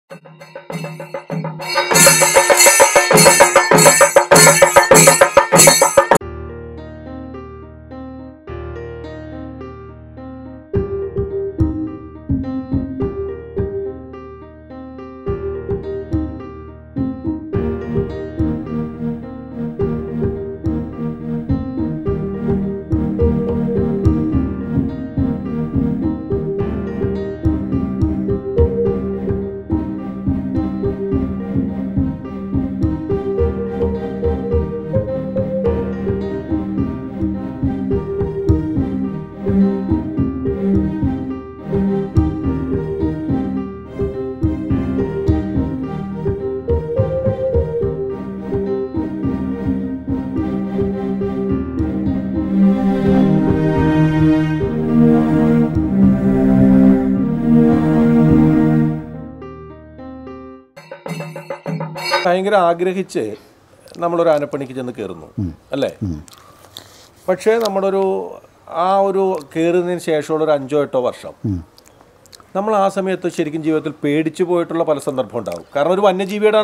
ഭയങ്കര ആഗ്രഹിച്ച് നമ്മളൊരു ആനപ്പണിക്ക് ചെന്ന് കയറുന്നു അല്ലേ പക്ഷേ നമ്മളൊരു ആ ഒരു കയറുന്നതിന് ശേഷമുള്ള ഒരു അഞ്ചോ എട്ടോ വർഷം നമ്മൾ ആ സമയത്ത് ശരിക്കും ജീവിതത്തിൽ പേടിച്ചു പോയിട്ടുള്ള പല സന്ദർഭം ഉണ്ടാവും കാരണം ഒരു വന്യജീവിയുടെ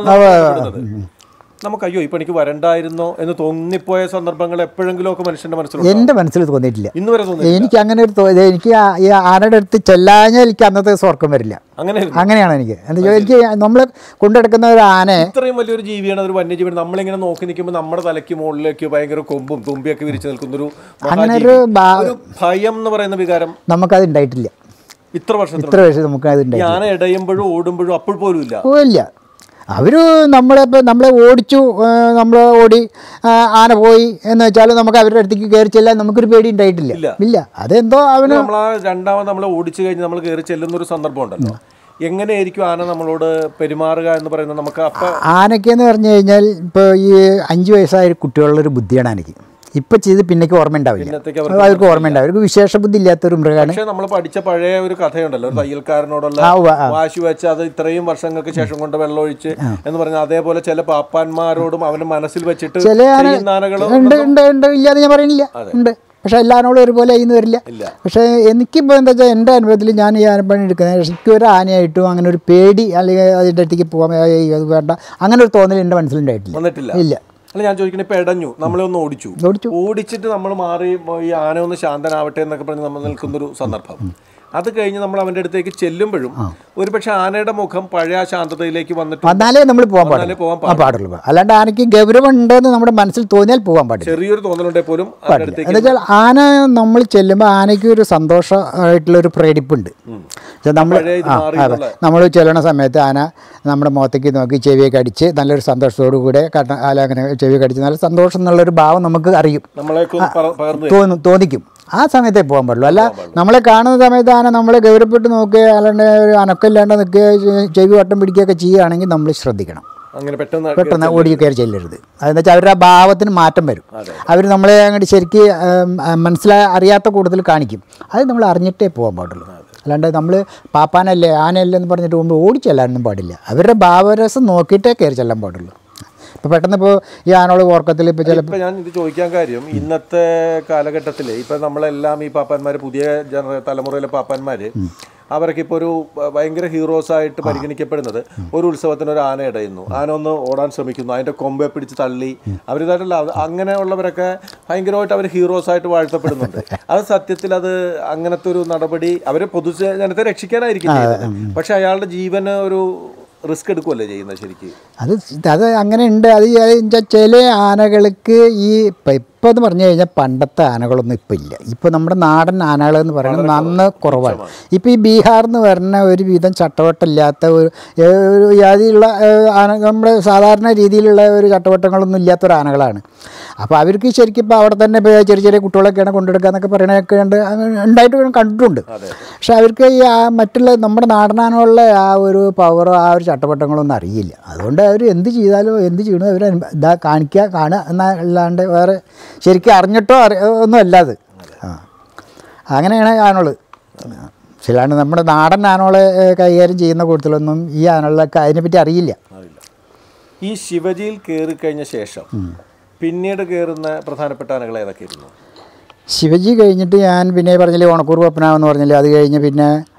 നമുക്ക് അയ്യോ ഈ പണിക്ക് വരണ്ടായിരുന്നോ എന്ന് തോന്നിപ്പോയ സന്ദർഭങ്ങൾ എപ്പോഴെങ്കിലും ഒക്കെ മനുഷ്യന്റെ മനസ്സിലുണ്ട് എൻ്റെ മനസ്സിൽ തോന്നിയിട്ടില്ല ഇന്ന് വരെ തോന്നി എനിക്ക് അങ്ങനെ ഒരു തോ- എനിക്ക് ആ- ഈ ആനയുടെ അടുത്ത് ചെല്ലാഞ്ഞാൽ എനിക്ക് അന്നത്തെ സ്വർക്കം വരില്ല അങ്ങനെ അങ്ങനെയാണ് എനിക്ക് എന്താ വെച്ചാൽ എനിക്ക് നമ്മൾ കൊണ്ടെടുക്കുന്ന ഒരു ആനയെ ഇത്രയും വലിയൊരു ജീവിയാണ് ഒരു വന്യജീവി നമ്മളിങ്ങനെ നോക്കി നിൽക്കുമ്പോൾ നമ്മുടെ തലയ്ക്ക് മുകളിലേക്ക് ഭയങ്കര കൊമ്പും തുമ്പിയൊക്കെ വിരിച്ചു നിൽക്കുന്ന ഒരു അങ്ങനെ മഹാജീവി. ഒരു ബാ- ഒരു ഭയം എന്ന് പറയുന്ന വികാരം നമുക്കത് ഉണ്ടായിട്ടില്ല ഇത്ര വർഷത്തിൽ ഇത്ര വയസ്സ് നമുക്ക് അത് ഉണ്ടായി ഞാൻ ഇടയുമ്പോഴും ഓടുമ്പോഴും അപ്പോൾ പോലും ഇല്ല ഓ ഇല്ല അവർ നമ്മളെ ഇപ്പം നമ്മളെ ഓടിച്ചു നമ്മൾ ഓടി ആ, ആന പോയി എന്ന് വെച്ചാൽ നമുക്ക് അവരുടെ അടുത്തേക്ക് കയറി ചെല്ലാൻ നമുക്കൊരു പേടി ഉണ്ടായിട്ടില്ല ഇല്ല. ഇല്ല അതെന്തോ അവന് നമ്മൾ ആ രണ്ടാമത് നമ്മളെ ഓടിച്ചു കഴിഞ്ഞ് നമ്മൾ കയറി ചെല്ലുന്ന ഒരു സന്ദർഭം ഉണ്ടല്ലോ എങ്ങനെയായിരിക്കും ആന നമ്മളോട് പെരുമാറുക എന്ന് പറയുന്നത് നമുക്ക് അപ്പൊ ആനയ്ക്കെന്ന് പറഞ്ഞു കഴിഞ്ഞാൽ ഇപ്പോൾ ഈ അഞ്ച് വയസ്സായ ഒരു കുട്ടികളുടെ ഒരു ബുദ്ധിയാണ് ആനയ്ക്ക് ഇപ്പം ചെയ്ത് പിന്നേക്ക് ഓർമ്മ ഉണ്ടാവില്ല പിന്നത്തേക്ക് അവർക്ക് ഓർമ്മ ഉണ്ടാവും അവർക്ക് വിശേഷ ബുദ്ധി ഇല്ലാത്തൊരു മൃഗമാണ് പക്ഷെ നമ്മൾ പഠിച്ച പഴയ ഒരു കഥയുണ്ടല്ലോ ഒരു തയ്യൽക്കാരനോടുള്ള ആ, ഉവ്വ, ആ. വാശി വെച്ച് അത് ഇത്രയും വർഷങ്ങൾക്ക് ശേഷം കൊണ്ട് വെള്ളമൊഴിച്ച് എന്ന് പറഞ്ഞാൽ അതേപോലെ ചില പാപ്പാന്മാരോടും അവന് മനസ്സിൽ വെച്ചിട്ട് ചില ആന ചെയ്യുന്ന ആനകളും ഉണ്ട് ഉണ്ട് ഉണ്ട് ഇല്ലാതെ ഞാൻ പറയുന്നില്ല ഉണ്ട് പക്ഷേ എല്ലാവരോടും ഒരുപോലെ ആയിന്ന് വരില്ല ഇല്ല. പക്ഷേ എനിക്കിപ്പോൾ എന്താ വെച്ചാൽ എൻ്റെ അനുഭവത്തിൽ ഞാൻ ഈ ആനപ്പണി എടുക്കുന്നത് എനിക്ക് ഒരു ആനയായിട്ടും അങ്ങനെ ഒരു പേടി അല്ലെങ്കിൽ അതിൻ്റെ അടുത്തേക്ക് പോകാൻ ഏയ് അത് വേണ്ട അങ്ങനെ ഒരു തോന്നൽ എൻ്റെ മനസ്സിലുണ്ടായിട്ടില്ല വന്നിട്ടില്ല ഇല്ല അല്ല ഞാൻ ചോദിക്കുന്നത് ഇപ്പൊ ഇടഞ്ഞു നമ്മളെ ഒന്ന് ഓടിച്ചു ഓടിച്ചു. ഓടിച്ചിട്ട് നമ്മൾ മാറി ഈ ആന ഒന്ന് ശാന്തനാവട്ടെ എന്നൊക്കെ പറഞ്ഞ് നമ്മൾ നിൽക്കുന്നൊരു സന്ദർഭം അത് കഴിഞ്ഞ് നമ്മൾ അവന്റെ അടുത്തേക്ക് ചെല്ലുമ്പോഴും ഒരുപക്ഷെ ആനയുടെ മുഖം പഴയ ആ ശാന്തതയിലേക്ക് വന്നിട്ട് വന്നാലേ നമ്മൾ പോകാൻ വന്നാലേ പാടില്ല പോകാൻ ആ പാടുള്ളൂ അല്ലാണ്ട് ആനയ്ക്ക് ഗൗരവം ഉണ്ടെന്ന് നമ്മുടെ മനസ്സിൽ തോന്നിയാൽ പോകാൻ പാടില്ല ചെറിയൊരു തോന്നലുണ്ടെങ്കിൽ പോലും അവന്റെ അടുത്തേക്ക് എന്ന് വെച്ചാൽ ആന നമ്മൾ ചെല്ലുമ്പോൾ ആനയ്ക്ക് ഒരു സന്തോഷമായിട്ടുള്ള ഒരു പ്രകടിപ്പുണ്ട് നമ്മൾ പഴയ ഇത് ആ മാറി അതെ നമ്മൾ ചെല്ലണ സമയത്ത് ആന നമ്മുടെ മുഖത്തേക്ക് നോക്കി ചെവിയൊക്കെ അടിച്ച് നല്ലൊരു സന്തോഷത്തോടു കൂടെ കട്ട അല്ല അങ്ങനെ ചെവിയൊക്കെ അടിച്ച് നല്ല സന്തോഷം എന്നുള്ളൊരു ഭാവം നമുക്ക് അറിയും നമ്മളെയൊക്കെ ഒന്ന് പക- പകർന്നു തരും. തോന്നും തോന്നിക്കും ആ സമയത്തേ പോകാൻ പാടുള്ളൂ അല്ല നമ്മളെ കാണുന്ന സമയത്ത് ആന നമ്മളെ ഗൗരവപ്പെട്ട് നോക്കുക അല്ലാണ്ട് ഒരു അനക്കമില്ലാണ്ട് നിൽക്കുക ചെവി വട്ടം പിടിക്കുകയൊക്കെ ചെയ്യുകയാണെങ്കിൽ നമ്മൾ ശ്രദ്ധിക്കണം അങ്ങനെ പെട്ടെന്ന് പെട്ടെന്ന് ഓടി കയറി ചെല്ലരുത് അതെന്ന് വെച്ചാൽ അവരുടെ ആ ഭാവത്തിന് മാറ്റം വരും അവർ നമ്മളെ അങ്ങോട്ട് ശരിക്ക് മനസ്സിലായ അറിയാത്ത കൂടുതൽ കാണിക്കും അത് നമ്മൾ അറിഞ്ഞിട്ടേ പോകാൻ പാടുള്ളൂ അല്ലാണ്ട് നമ്മൾ പാപ്പാനല്ലേ ആനയല്ലേ എന്ന് പറഞ്ഞിട്ട് മുമ്പ് ഓടി ചെല്ലാനൊന്നും പാടില്ല അവരുടെ ഭാവരസം നോക്കിയിട്ടേ കയറി ചെല്ലാൻ പാടുള്ളൂ ഇപ്പോൾ പെട്ടെന്ന് ഇപ്പോൾ ഈ ആനോട് ഓർക്കത്തിൽ ഇപ്പോൾ ചില ഇപ്പൊ ഞാൻ ഇത് ചോദിക്കാൻ കാര്യം ഇന്നത്തെ കാലഘട്ടത്തിൽ ഇപ്പൊ നമ്മളെല്ലാം ഈ പാപ്പാന്മാര് പുതിയ ജനറ തലമുറയിലെ പാപ്പാന്മാര് അവരൊക്കെ ഇപ്പോൾ ഒരു ഭ- ഭയങ്കര ഹീറോസ് ആയിട്ട് പരിഗണിക്കപ്പെടുന്നത് ഒരു ഉത്സവത്തിന് ഒരു ആന ഇടയുന്നു ആന ഒന്ന് ഓടാൻ ശ്രമിക്കുന്നു അതിന്റെ കൊമ്പെ പിടിച്ച് തള്ളി അവരിതായിട്ടല്ല അത് അങ്ങനെയുള്ളവരൊക്കെ ഭയങ്കരമായിട്ട് അവർ ഹീറോസ് ആയിട്ട് വാഴ്ത്തപ്പെടുന്നുണ്ട് അത് സത്യത്തിൽ അത് അങ്ങനത്തെ ഒരു നടപടി അവരെ പൊതുജനത്തെ രക്ഷിക്കാനായിരിക്കും ചെയ്യുന്നത് പക്ഷെ അയാളുടെ ജീവന് ഒരു റിസ്ക് എടുക്കുമല്ലേ ചെയ്യുന്നത് ശരിക്കും അത് അത് അങ്ങനെ ഉണ്ട് അത് വെച്ചാൽ ചില ആനകൾക്ക് ഈ ഇപ്പം ഇപ്പോൾ എന്ന് പറഞ്ഞു കഴിഞ്ഞാൽ പണ്ടത്തെ ആനകളൊന്നും ഇപ്പം ഇല്ല ഇപ്പോൾ നമ്മുടെ നാടൻ ആനകൾ എന്ന് പറയുന്നത് നന്ന് കുറവാണ് ഇപ്പോൾ ഈ ബീഹാറിൽ നിന്ന് വരുന്ന ഒരു വിധം ചട്ടവട്ടമില്ലാത്ത ഒരു ഏ, ഒരു ജാതിയുള്ള ഏ, ആന നമ്മുടെ സാധാരണ രീതിയിലുള്ള ഒരു ചട്ടവട്ടങ്ങളൊന്നും ഇല്ലാത്ത ഒരു ആനകളാണ് അപ്പോൾ അവർക്ക് ശരിക്കും ഇപ്പോൾ അവിടെ തന്നെ ഇപ്പോൾ ചെറിയ ചെറിയ കുട്ടികളൊക്കെയാണ് കൊണ്ടെടുക്കുക എന്നൊക്കെ പറയണതൊക്കെ ഉണ്ട് അങ്ങനെ ഉണ്ടായിട്ട് ഞാൻ കണ്ടിട്ടുണ്ട് പക്ഷെ അവർക്ക് ഈ ആ മറ്റുള്ള നമ്മുടെ നാടനാനുള്ള ആ ഒരു പവറോ ആ ഒരു ചട്ടവട്ടങ്ങളൊന്നും അറിയില്ല അതുകൊണ്ട് അവർ എന്ത് ചെയ്താലും എന്ത് ചെയ്യണോ അവർ ഇതാ കാണിക്കുക കാണുക എന്നല്ലാണ്ട് വേറെ ശരിക്കും അറിഞ്ഞിട്ടോ അറി ഒന്നും അല്ലാത് ആ അങ്ങനെയാണ് ആനകൾ ചിലാണ്ട് നമ്മുടെ നാടൻ ആനകളെ ഏ, കൈകാര്യം ചെയ്യുന്ന കൂട്ടത്തിലൊന്നും ഈ ആനകളൊക്കെ അതിനെപ്പറ്റി അറിയില്ല അറിയില്ല ഈ ശിവജിയിൽ കയറി കഴിഞ്ഞ ശേഷം പിന്നീട് കയറുന്ന പ്രധാനപ്പെട്ട ആനകൾ ഏതൊക്കെയായിരുന്നു ശിവജി കഴിഞ്ഞിട്ട് ഞാൻ പിന്നെ പറഞ്ഞില്ലേ ഓണക്കൂർ പപ്പനാവെന്ന് പറഞ്ഞില്ലേ അത് കഴിഞ്ഞ് പിന്നെ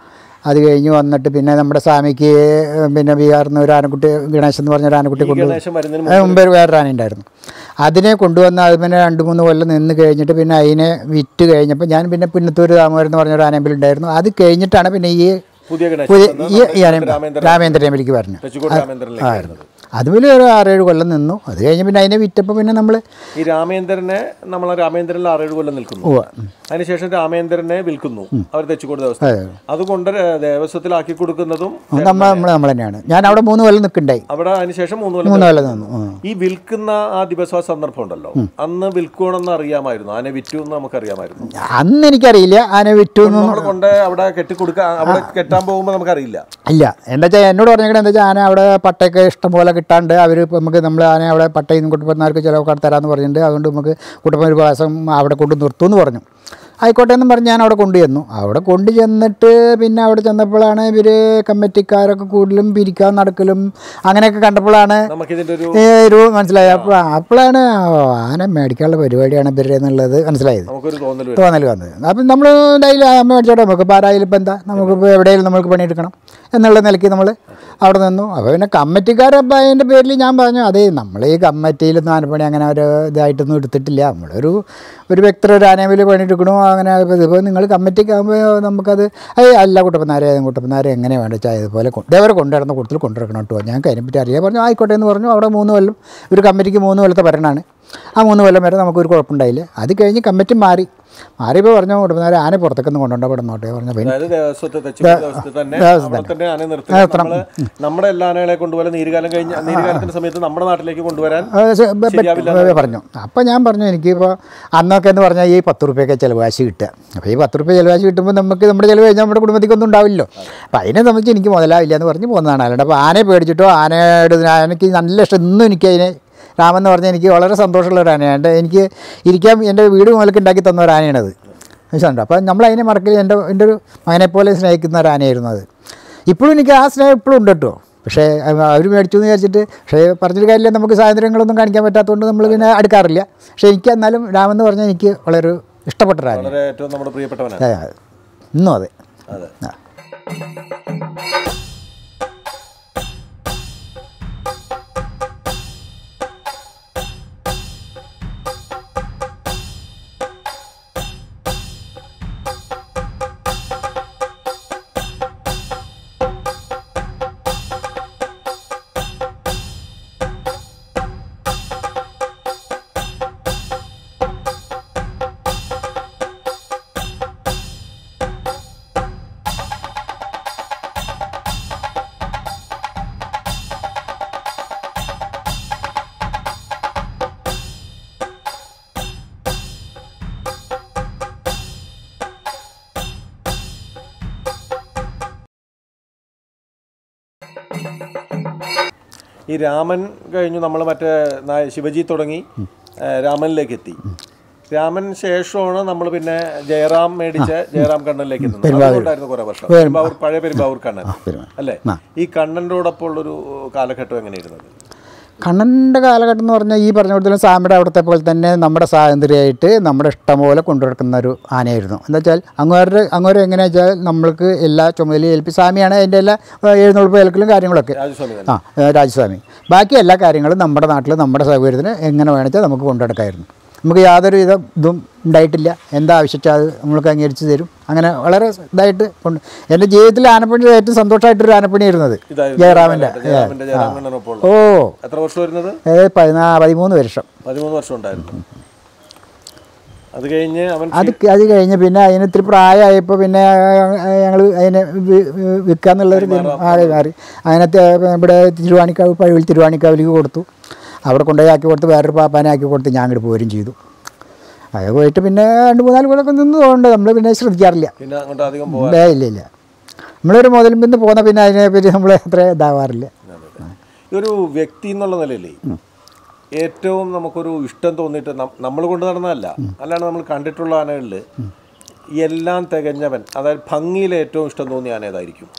അത് കഴിഞ്ഞ് വന്നിട്ട് പിന്നെ നമ്മുടെ സ്വാമിക്ക് പിന്നെ ബീഹാറിൽ നിന്ന് ഒരു ആനക്കുട്ടി ഗണേശൻ എന്ന് പറഞ്ഞ ഒരു ആനക്കുട്ടി കൊണ്ടു ഗണേശൻ വരുന്നതിന് അതിന് മുമ്പ് വേറൊരു ആന ഉണ്ടായിരുന്നു അതിനെ കൊണ്ടുവന്ന് അത് പിന്നെ രണ്ട് മൂന്ന് കൊല്ലം നിന്ന് കഴിഞ്ഞിട്ട് പിന്നെ അതിനെ വിറ്റ് കഴിഞ്ഞപ്പോൾ ഞാൻ പിന്നെ പുന്നത്തൂർ ദാമോദരൻ എന്ന് പറഞ്ഞൊരു ആനമ്പിലുണ്ടായിരുന്നു അത് കഴിഞ്ഞിട്ടാണ് പിന്നെ ഈ പുതിയ ഗണേശൻ പുതിയ വന്ന് ഈ ഈ ആന രാമേന്ദ്രൻ രാമേന്ദ്രൻ അമ്പലിക്ക് പറഞ്ഞു തെച്ചിക്കോട് രാമേന്ദ്രനിലേക്ക് വരുന്നത് അതുപോലെ ഒരു ആറേഴ് കൊല്ലം നിന്നു അത് കഴിഞ്ഞ് പിന്നെ അതിനെ വിറ്റപ്പോൾ പിന്നെ നമ്മൾ ഈ രാമേന്ദ്രനെ നമ്മൾ രാമേന്ദ്രനിൽ ആറേഴ് കൊല്ലം നിൽക്കുന്നു അതിനുശേഷം രാമേന്ദ്രനെ വിൽക്കുന്നു അവർ തെച്ചിക്കോട് ദേവസ്വം അതുകൊണ്ട് ദേവസ്വത്തിലാക്കി കൊടുക്കുന്നതും നമ്മൾ നമ്മൾ നമ്മൾ തന്നെയാണ് ഞാൻ അവിടെ മൂന്ന് കൊല്ലം നിൽക്കണ്ടായി അവിടെ അതിനുശേഷം മൂന്ന് കൊല്ലം മൂന്ന് കൊല്ലം നിന്നു ഉം. ഈ വിൽക്കുന്ന ആ ദിവസം ആ സന്ദർഭം ഉണ്ടല്ലോ അന്ന് വിൽക്കണമെന്ന് അറിയാമായിരുന്നു ആനെ വിറ്റു എന്ന് നമുക്കറിയാമായിരുന്നു അന്ന് എനിക്കറിയില്ല ആന വിറ്റു എന്ന് നമ്മൾ കൊണ്ട് അവിടെ കെട്ടിക്കൊടുക്കാൻ അവിടെ കെട്ടാൻ പോകുമ്പോൾ നമുക്കറിയില്ല ഇല്ല എന്താ വെച്ചാൽ എന്നോട് പറഞ്ഞേക്കണത് എന്താ വെച്ചാൽ ആന അവിടെ പട്ടയൊക്കെ ഇഷ്ടം പോലെ കിട്ടാണ്ട് അവർ ഇപ്പം നമുക്ക് നമ്മൾ ആന അവിടെ പട്ടയിൽ നിന്ന് കുട്ടപ്പന്മാർക്ക് ചിലവൊക്കെ തരാമെന്ന് പറഞ്ഞിട്ടുണ്ട് അതുകൊണ്ട് നമുക്ക് കുട്ടപ്പൻ ഒരു പ്രാവശ്യം അവിടെ കൊണ്ട് നിർത്തുമെന്ന് പറഞ്ഞു ആയിക്കോട്ടെ എന്നും പറഞ്ഞ് ഞാൻ അവിടെ കൊണ്ടുചെന്നു അവിടെ കൊണ്ടു ചെന്നിട്ട് പിന്നെ അവിടെ ചെന്നപ്പോഴാണ് ഇവർ കമ്മിറ്റിക്കാരൊക്കെ കൂടുതലും പിരിക്കാൻ നടക്കലും അങ്ങനെയൊക്കെ കണ്ടപ്പോഴാണ് നമുക്കിതിന്റെ ഒരു ഈ ഒരു മനസ്സിലായി അപ്പോൾ അപ്പോഴാണ് ഓ, ആന മേടിക്കാനുള്ള പരിപാടിയാണ് ഇവരുടെ എന്നുള്ളത് മനസ്സിലായത് നമുക്കൊരു തോന്നൽ വരും തോന്നൽ വന്നത് അപ്പം നമ്മൾ ഡെയിലി അമ്മ മേടിച്ചോട്ടെ നമുക്ക് ഇപ്പോൾ ആരായാലും ഇപ്പം എന്താ നമുക്കിപ്പോൾ എവിടെയെങ്കിലും നമുക്ക് പണിയെടുക്കണം എന്നുള്ള നിലയ്ക്ക് നമ്മൾ അവിടെ നിന്നു അപ്പോൾ പിന്നെ കമ്മിറ്റിക്കാരപ്പം അതിൻ്റെ പേരിൽ ഞാൻ പറഞ്ഞു അതേ നമ്മൾ ഈ കമ്മിറ്റിയിലൊന്നും ആനപ്പണി അങ്ങനെ ഒരു ഇതായിട്ടൊന്നും എടുത്തിട്ടില്ല നമ്മളൊരു ഒരു വ്യക്തി ഒരു ആനയിൽ പണിയെടുക്കണോ അങ്ങനെ ഇതിപ്പോൾ നിങ്ങൾ കമ്മിറ്റിക്ക് ആകുമ്പോൾ നമുക്കത് ഏയ് അല്ല കുട്ടപ്പനാരെ കുട്ടപ്പനാരെ എങ്ങനെ വേണ്ട വെച്ചാൽ ഇതുപോലെ കൊണ്ട് ഇതേവരെ കൊണ്ടുവരുന്ന കൂടുതൽ കൊണ്ടുവരണം കേട്ടോ ഞങ്ങൾക്ക് അതിനെപ്പറ്റി അറിയാൻ പറഞ്ഞു ആയിക്കോട്ടെ എന്ന് പറഞ്ഞു അവിടെ മൂന്ന് കൊല്ലം ഒരു കമ്മിറ്റിക്ക് മൂന്ന് കൊല്ലത്തെ ഭരണമാണ് ആ മൂന്ന് കൊല്ലം വരെ നമുക്കൊരു കുഴപ്പമുണ്ടായില്ല അത് കഴിഞ്ഞ് കമ്മിറ്റി മാറി മാറിയപ്പോൾ പറഞ്ഞു കുട്ടപ്പനാരെ ആന പുറത്തേക്കൊന്ന് കൊണ്ടുപോകണ്ട പെടുന്നോട്ടെ പറഞ്ഞു പിന്നെ അതായത് ദേവസ്വത്തെ തെച്ചിക്കോട് ദേവസ്വത്തിൽ തന്നെ അവിടെ തന്നെ ആന നിർത്തി നമ്മള് നമ്മുടെ എല്ലാ ആനകളെ കൊണ്ടുപോലെ നീരുകാലം കഴിഞ്ഞ നീരുകാലത്തിന്റെ സമയത്ത് നമ്മുടെ നാട്ടിലേക്ക് കൊണ്ടുവരാൻ ആ, ശ- ബ- ബ- പറഞ്ഞു അപ്പോൾ ഞാൻ പറഞ്ഞു എനിക്കിപ്പോൾ അന്നൊക്കെ എന്ന് പറഞ്ഞാൽ ഈ പത്ത് റുപ്യൊക്കെ ചിലവാശി കിട്ടുക അപ്പോൾ ഈ പത്ത് റുപ്യ ചിലവാശി കിട്ടുമ്പോൾ നമുക്ക് നമ്മുടെ ചിലവ് കഴിഞ്ഞാൽ നമ്മുടെ കുടുംബത്തിക്കൊന്നും ഉണ്ടാവില്ലല്ലോ അപ്പോൾ അതിനെ സംബന്ധിച്ച് എനിക്ക് മുതലാവില്ല എന്ന് പറഞ്ഞ് പോകുന്നതാണ് അല്ലാണ്ട് അപ്പോൾ ആനയെ പേടിച്ചിട്ടോ ആനയുടെ എനിക്ക് നല്ല ഇഷ്ടം ഇന്നും എനിക്ക് അതിനെ രാമൻ എന്ന് പറഞ്ഞാൽ എനിക്ക് വളരെ സന്തോഷമുള്ള ഒരു ആനയാണ് എനിക്ക് ഇരിക്കാൻ എൻ്റെ വീട് മുതലേക്ക് ഉണ്ടാക്കി തന്ന ഒരു ആനയാണത് മനസ്സിലുണ്ടോ അപ്പോൾ നമ്മൾ അതിനെ മറക്കൽ എൻ്റെ എൻ്റെ ഒരു മകനെപ്പോലെ സ്നേഹിക്കുന്ന ഒരു ആനയായിരുന്നു അത് ഇപ്പോഴും എനിക്ക് ആ സ്നേഹം ഇപ്പോഴും ഉണ്ട് കേട്ടോ പക്ഷേ അവർ മേടിച്ചു എന്ന് വിചാരിച്ചിട്ട് പക്ഷേ പറഞ്ഞൊരു കാര്യമില്ല നമുക്ക് സ്വാതന്ത്ര്യങ്ങളൊന്നും കാണിക്കാൻ പറ്റാത്തതുകൊണ്ട് നമ്മൾ പിന്നെ അടുക്കാറില്ല പക്ഷേ എനിക്ക് എന്നാലും രാമെന്ന് പറഞ്ഞാൽ എനിക്ക് വളരെ ഇഷ്ടപ്പെട്ട ഒരു ആന വളരെ ഏറ്റവും നമ്മുടെ പ്രിയപ്പെട്ടവനാണ് ഇന്നും അതെ അതെ ആ. ഈ രാമൻ കഴിഞ്ഞു നമ്മൾ മറ്റേ നായ- ശിവജി തുടങ്ങി ഏ, രാമനിലേക്ക് എത്തി രാമൻ ശേഷമാണ് നമ്മൾ പിന്നെ ജയറാം മേടിച്ച ജയറാം കണ്ണനിലേക്ക് എത്തുന്നത് അതുകൊണ്ടായിരുന്നു കുറെ വർഷം പെരുമ്പാവൂർ പഴയ പെരുമ്പാവൂർ കണ്ണൻ അല്ലേ ഈ കണ്ണനോടൊപ്പം ഉള്ളൊരു കാലഘട്ടം എങ്ങനെയായിരുന്നത് കണ്ണൻ്റെ കാലഘട്ടം എന്ന് പറഞ്ഞാൽ ഈ പറഞ്ഞ കൊടുത്താലും സ്വാമിയുടെ അവിടുത്തെ പോലെ തന്നെ നമ്മുടെ സ്വാതന്ത്ര്യമായിട്ട് നമ്മുടെ ഇഷ്ടം പോലെ കൊണ്ടുനടക്കുന്ന ഒരു ആനയായിരുന്നു എന്താ വെച്ചാൽ അങ്ങോട്ട് അങ്ങോട്ട് എങ്ങനെയാ വെച്ചാൽ നമ്മൾക്ക് എല്ലാ ചുമതലയും ഏൽപ്പി സ്വാമിയാണ് അതിൻ്റെ എല്ലാ ഏഹ്, എഴുന്നള്ളിപ്പ് ഏൽക്കലും കാര്യങ്ങളൊക്കെ രാജസ്വാമി തന്നെ ആ ഏഹ്, രാജസ്വാമി ബാക്കി എല്ലാ കാര്യങ്ങളും നമ്മുടെ നാട്ടിൽ നമ്മുടെ സൗകര്യത്തിന് എങ്ങനെ വേണമെച്ചാൽ നമുക്ക് കൊണ്ടുനടക്കായിരുന്നു നമുക്ക് യാതൊരു വിധ ഇതും ഉണ്ടായിട്ടില്ല എന്താ ആവശ്യച്ചാൽ അത് നമ്മൾക്ക് അംഗീകരിച്ച് തരും അങ്ങനെ വളരെ ഇതായിട്ട് കൊണ്ട് എൻ്റെ ജീവിതത്തിൽ ആനപ്പണി ഏറ്റവും സന്തോഷമായിട്ടൊരു ആനപ്പണിയായിരുന്നത് ഇതായിരുന്നു ജയറാമിൻ്റെ ജയറാമിന്റെ ജയറാം കണ്ണനൊപ്പം ഉള്ളത് ഓ എത്ര വർഷം വരുന്നത് ഏ പതിനാ പതിമൂന്ന് വർഷം പതിമൂന്ന് വർഷം ഉണ്ടായിരുന്നു അത് കഴിഞ്ഞ് അവൻ അത് ക- അത് കഴിഞ്ഞ് പിന്നെ അതിന് ഇത്തിരി പ്രായമായപ്പോൾ പിന്നെ ഞങ്ങൾ അതിനെ വി- വി- വിൽക്കാന്നുള്ളൊരു തീരുമാനം മാറി മാറി അതിനകത്ത് ഇവിടെ തിരുവാണിക്കാവ് പഴുവിൽ തിരുവാണിക്കാവിലേക്ക് കൊടുത്തു അവിടെ കൊണ്ടുപോയി ആക്കി കൊടുത്ത് വേറൊരു പാപ്പാനെ ആക്കി കൊടുത്ത് ഞാൻ അങ്ങോട്ട് പോരും ചെയ്തു അത് പോയിട്ട് പിന്നെ രണ്ട് മൂന്നാല് കൊല്ലമൊക്കെ നിന്ന് പോകുന്നുണ്ട് നമ്മൾ പിന്നെ ശ്രദ്ധിക്കാറില്ല പിന്നെ അങ്ങോട്ട് അധികം പോകാൻ ഏ, ഇല്ല ഇല്ല നമ്മളൊരു മുതലും നിന്ന് പോകുന്ന പിന്നെ അതിനെപ്പറ്റി നമ്മൾ അത്ര ഇതാവാറില്ല ഈ ഒരു വ്യക്തി എന്നുള്ള നിലയിലേ ഏറ്റവും നമുക്കൊരു ഇഷ്ടം തോന്നിയിട്ട് നമ്മൾ കൊണ്ട് നടന്നതല്ല അല്ലാണ്ട് നമ്മൾ കണ്ടിട്ടുള്ള ആനകളിൽ എല്ലാം തികഞ്ഞവൻ അതായത് ഭംഗിയിൽ ഏറ്റവും ഇഷ്ടം തോന്നിയ ആന ഏതായിരിക്കും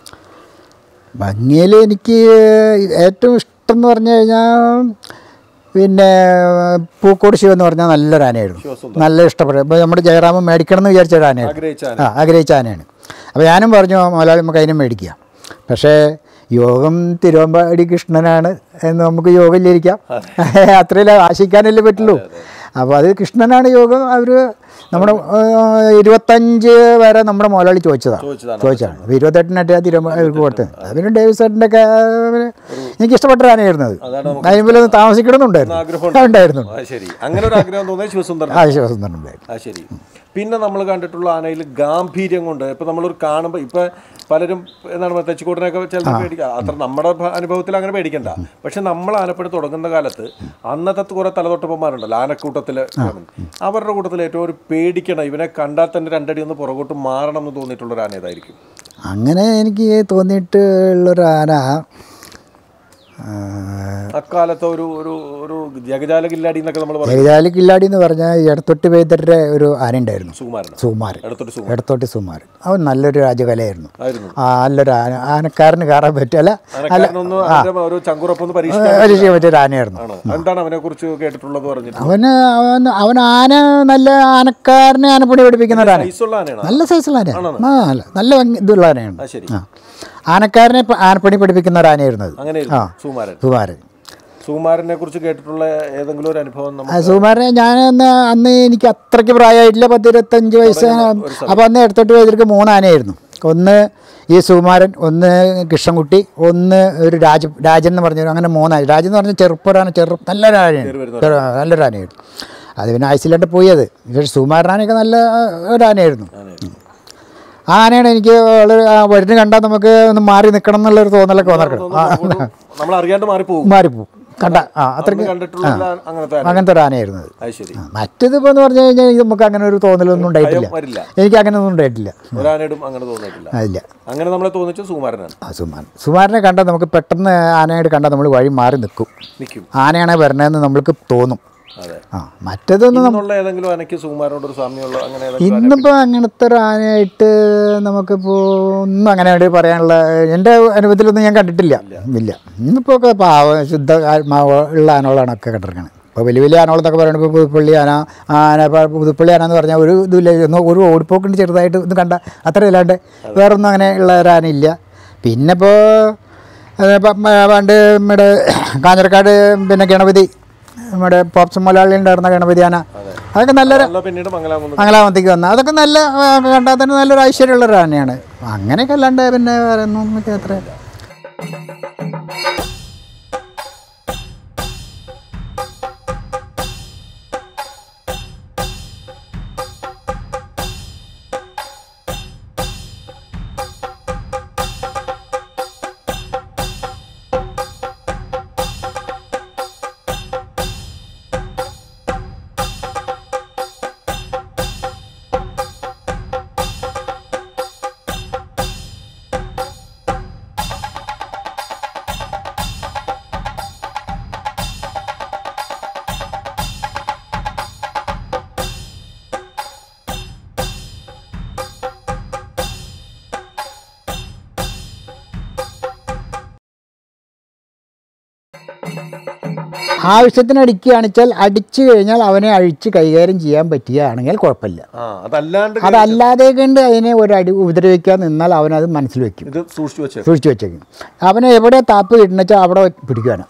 ഭംഗിയിൽ എനിക്ക് ഏറ്റവും ഇഷ്ടം എന്ന് പറഞ്ഞു കഴിഞ്ഞാൽ പിന്നെ പൂക്കോട് ശിവ എന്ന് പറഞ്ഞാൽ നല്ലൊരു ആനയായിരുന്നു ശിവസുന്ദർ. നല്ല ഇഷ്ടപ്പെടും ഇപ്പോൾ നമ്മുടെ ജയറാമൻ മേടിക്കണം എന്ന് വിചാരിച്ച ഒരു ആനയായിരുന്നു ആഗ്രഹിച്ച ആന. ആ ആഗ്രഹിച്ച ആനയാണ് അപ്പോൾ ഞാനും പറഞ്ഞു മുതലാളി നമുക്ക് അതിനെ മേടിക്കാം പക്ഷേ യോഗം തിരുവമ്പാടി കൃഷ്ണനാണ് എന്ന് നമുക്ക് യോഗയിലിരിക്കാം അത്രയല്ലേ ആശിക്കാനല്ലേ പറ്റുള്ളൂ അപ്പോൾ അത് കൃഷ്ണനാണ് യോഗം അവർ നമ്മുടെ ഏഹ്, ഇരുപത്തഞ്ച് വരെ നമ്മുടെ മുതലാളി ചോദിച്ചതാണ് ചോദിച്ചതാണ് ചോദിച്ചാണ് അപ്പോൾ ഇരുപത്തെട്ടിനായിട്ട് ആ തിരുവമ്പാടിക്ക് കൊടുത്തത് അതിന് ഡേവിസ് ചേട്ടൻ്റെ ഒക്കെ എനിക്ക് ഇഷ്ടപ്പെട്ട ഒരു ആനയായിരുന്നു അത് അതാണ് നമുക്ക് അതിനുമ്പോൾ ഒന്ന് താമസിക്കണമെന്നുണ്ടായിരുന്നു ആഗ്രഹം ഉണ്ടായിരുന്നു ആ ശരി അങ്ങനെ ഒരു ആഗ്രഹം തോന്നിയ ശിവസുന്ദരൻ ആ വിശ്വാസം ആ ശരി പിന്നെ നമ്മൾ കണ്ടിട്ടുള്ള ആനയിൽ ഗാംഭീര്യം കൊണ്ട് ഇപ്പൊ നമ്മളൊരു കാണുമ്പോൾ ഇപ്പൊ പലരും എന്താണ് പറയുക, തെച്ചിക്കോട്ടിനൊക്കെ ചിലർ പേടിക്കുക അത്ര നമ്മുടെ ഭ- അനുഭവത്തിൽ അങ്ങനെ പേടിക്കണ്ട പക്ഷെ നമ്മൾ ആനപ്പണി തുടങ്ങുന്ന കാലത്ത് അന്നത്തെ കുറെ തലതൊട്ടപ്പന്മാരുണ്ടല്ലോ ആനക്കൂട്ടത്തിൽ അവരുടെ കൂട്ടത്തിൽ ഏറ്റവും ഒരു പേടിക്കണം ഇവനെ കണ്ടാൽ തന്നെ രണ്ടടി ഒന്ന് പുറകോട്ട് മാറണം എന്ന് തോന്നിയിട്ടുള്ള ഒരു ആന ഏതായിരിക്കും അങ്ങനെ എനിക്ക് തോന്നിയിട്ടുള്ളൊരു ആന ആ, അക്കാലത്തെ ഒരു ഒരു ഒരു ജഗജാല കില്ലാടി എന്നൊക്കെ നമ്മൾ പറയും ഏതായാലും കില്ലാടി എന്ന് പറഞ്ഞാൽ എടത്തൊട്ടി വേദരുടെ ഒരു ആന ഉണ്ടായിരുന്നു സുകുമാരൻ സുകുമാരൻ എടുത്തിട്ട് സുകുമാരൻ എടത്തോട്ടി സുകുമാരൻ അവൻ നല്ലൊരു രാജകലയായിരുന്നു ആയിരുന്നു ആ നല്ലൊരു ആന ആനക്കാരന് കയറാൻ പറ്റില്ല ആനക്കാരനൊന്ന് അതിന്റെ ഒരു ചങ്കുറപ്പൊന്ന് പരീക്ഷ പരീക്ഷിക്കാൻ പറ്റിയൊരു ആനയായിരുന്നു ആണ് എന്താണ് അവനെ കുറിച്ച് കേട്ടിട്ടുള്ളത് പറഞ്ഞിട്ട് അവന് അവൻ അവൻ ആന നല്ല ആനക്കാരനെ ആനപ്പണി പഠിപ്പിക്കുന്ന ഒരു ആന ഐസുള്ള ആനയാണ് നല്ല സൈസുള്ള ആനയാണ് ആ നല്ല നല്ല ഭംഗി ഇതുള്ള ആനയാണ് ആ ശരി ആ ആനക്കാരനെ പ- ആനപ്പണി പഠിപ്പിക്കുന്ന ഒരു ആനയായിരുന്നു അത് അങ്ങനെ ആ. സുകുമാരൻ സുകുമാരൻ സുകുമാരനെ കുറിച്ച് കേട്ടിട്ടുള്ള ഏതെങ്കിലും ഒരു അനുഭവം ആ, നമുക്ക് സുകുമാരനെ ഞാൻ അന്ന് അന്ന് എനിക്ക് അത്രയ്ക്ക് പ്രായമായിട്ടില്ല പത്ത് ഇരുപത്തഞ്ച് വയസ്സ് അപ്പോൾ അന്ന് എടുത്തോട്ട് പോയതിലേക്ക് മൂന്ന് ആനയായിരുന്നു ഒന്ന് ഈ സുകുമാരൻ ഒന്ന് കൃഷ്ണൻകുട്ടി ഒന്ന് ഒരു രാജ രാജൻ എന്ന് പറഞ്ഞു അങ്ങനെ മൂന്നായി രാജൻ എന്ന് പറഞ്ഞാൽ ചെറുപ്പൊരാന ചെറു നല്ലൊരു ആനയാണ് ചെറു- നല്ലൊരു ആനയായിരുന്നു അത് പിന്നെ ആയുസിലാണ്ട് പോയി അത് പക്ഷേ സുകുമാരനാനൊക്കെ നല്ല ആ, ഒരു ആനയായിരുന്നു ആ ആനയാണ് എനിക്ക് വളരെ ആ വരുന്ന കണ്ടാൽ നമുക്ക് ഒന്ന് മാറി നിൽക്കണം എന്നുള്ളൊരു തോന്നലൊക്കെ വന്നിട്ടുണ്ട് ആ, നമ്മൾ അറിയാണ്ട് മാറിപ്പോകും മാറിപ്പോവും കണ്ട ആ അത്രയ്ക്ക് അന്ന് കണ്ടിട്ടുള്ള അങ്ങനത്തെ ആന. അങ്ങനത്തെ ഒരു ആനയായിരുന്നു അത് അത് ശരി മറ്റേതിപ്പോൾ എന്ന് പറഞ്ഞു കഴിഞ്ഞാൽ ഇത് നമുക്ക് അങ്ങനെ ഒരു തോന്നലൊന്നും ഉണ്ടായിട്ടില്ല വരില്ല എനിക്ക് അങ്ങനെ ഒന്നും ഉണ്ടായിട്ടില്ല ഒരാനയിടും അങ്ങനെ തോന്നിയിട്ടില്ല അതില്ല അങ്ങനെ നമ്മളെ തോന്നിച്ച സുകുമാരനാണ് ആ സുമാൻ സുമാരനെ കണ്ടാൽ നമുക്ക് പെട്ടെന്ന് ആനയായിട്ട് കണ്ടാൽ നമ്മൾ വഴി മാറി നിൽക്കും നിൽക്കും ആനയാണ് വരണതെന്ന് നമ്മൾക്ക് തോന്നും അതെ ആ മറ്റേതൊന്നും ഇന്നുള്ള ഏതെങ്കിലും ആനയ്ക്ക് സുകുമാരനോട് ഒരു സാമ്യമുള്ള അങ്ങനെ ഏതെങ്കിലും ആന- ഇന്നിപ്പോൾ അങ്ങനത്തെ ഒരു ആനയായിട്ട് നമുക്കിപ്പോൾ ഒന്നും അങ്ങനെ ആയിട്ട് പറയാനുള്ള എൻ്റെ അനുഭവത്തിലൊന്നും ഞാൻ കണ്ടിട്ടില്ല ഇല്ല ഇന്നിപ്പോൾ ഒക്കെ പാവ ശുദ്ധ ആത്മാവ് ഉള്ള ആനകളാണ് ഒക്കെ കണ്ടിരിക്കുന്നത് ഇപ്പോൾ വലിയ വലിയ ആനകളെന്നൊക്കെ പറയുന്നത് ഇപ്പോൾ പുതുപ്പള്ളി ആന ആന ഇപ്പോൾ പുതുപ്പള്ളി ആന എന്ന് പറഞ്ഞാൽ ഒരു ഇതില്ല ഒന്ന് ഒരു ഓടിപ്പോക്കുണ്ട് ചെറുതായിട്ട് ഇത് കണ്ട അത്ര ഇല്ലാണ്ട് വേറൊന്നും അങ്ങനെ ഉള്ള ഒരു ആനയില്ല പിന്നെ ഇപ്പോൾ പണ്ട് നമ്മുടെ കാഞ്ഞിരക്കാട് പിന്നെ ഗണപതി നമ്മുടെ പോപ്സ് മലയാളി ഉണ്ടായിരുന്ന ഗണപതി ആന അതൊക്കെ നല്ലൊരു നല്ല പിന്നീട് മംഗലാകുന്നു മംഗലാമത്തേക്ക് വന്ന അതൊക്കെ നല്ല ആ, കണ്ടാൽ തന്നെ നല്ലൊരു ഐശ്വര്യമുള്ള ഒരു ആനയാണ് അങ്ങനെയൊക്കെ അല്ലാണ്ട് പിന്നെ വേറെ ഒന്നും നമുക്ക് അത്ര ആവശ്യത്തിന് അടിക്കുകയാണെച്ചാൽ അടിച്ചു കഴിഞ്ഞാൽ അവനെ അഴിച്ച് കൈകാര്യം ചെയ്യാൻ പറ്റുകയാണെങ്കിൽ കുഴപ്പമില്ല ആ അതല്ലാണ്ട് അതല്ലാതെ കണ്ട് അതിനെ ഒരു അടി ഉപദ്രവിക്കാൻ നിന്നാൽ അവനത് മനസ്സിൽ വെക്കും ഇത് സൂക്ഷിച്ചു വെച്ചേ സൂക്ഷിച്ചു വെച്ചേക്കും അവനെ എവിടെ താപ്പ് കിട്ടുന്ന വെച്ചാൽ അവിടെ പിടിക്കുവാനാണ്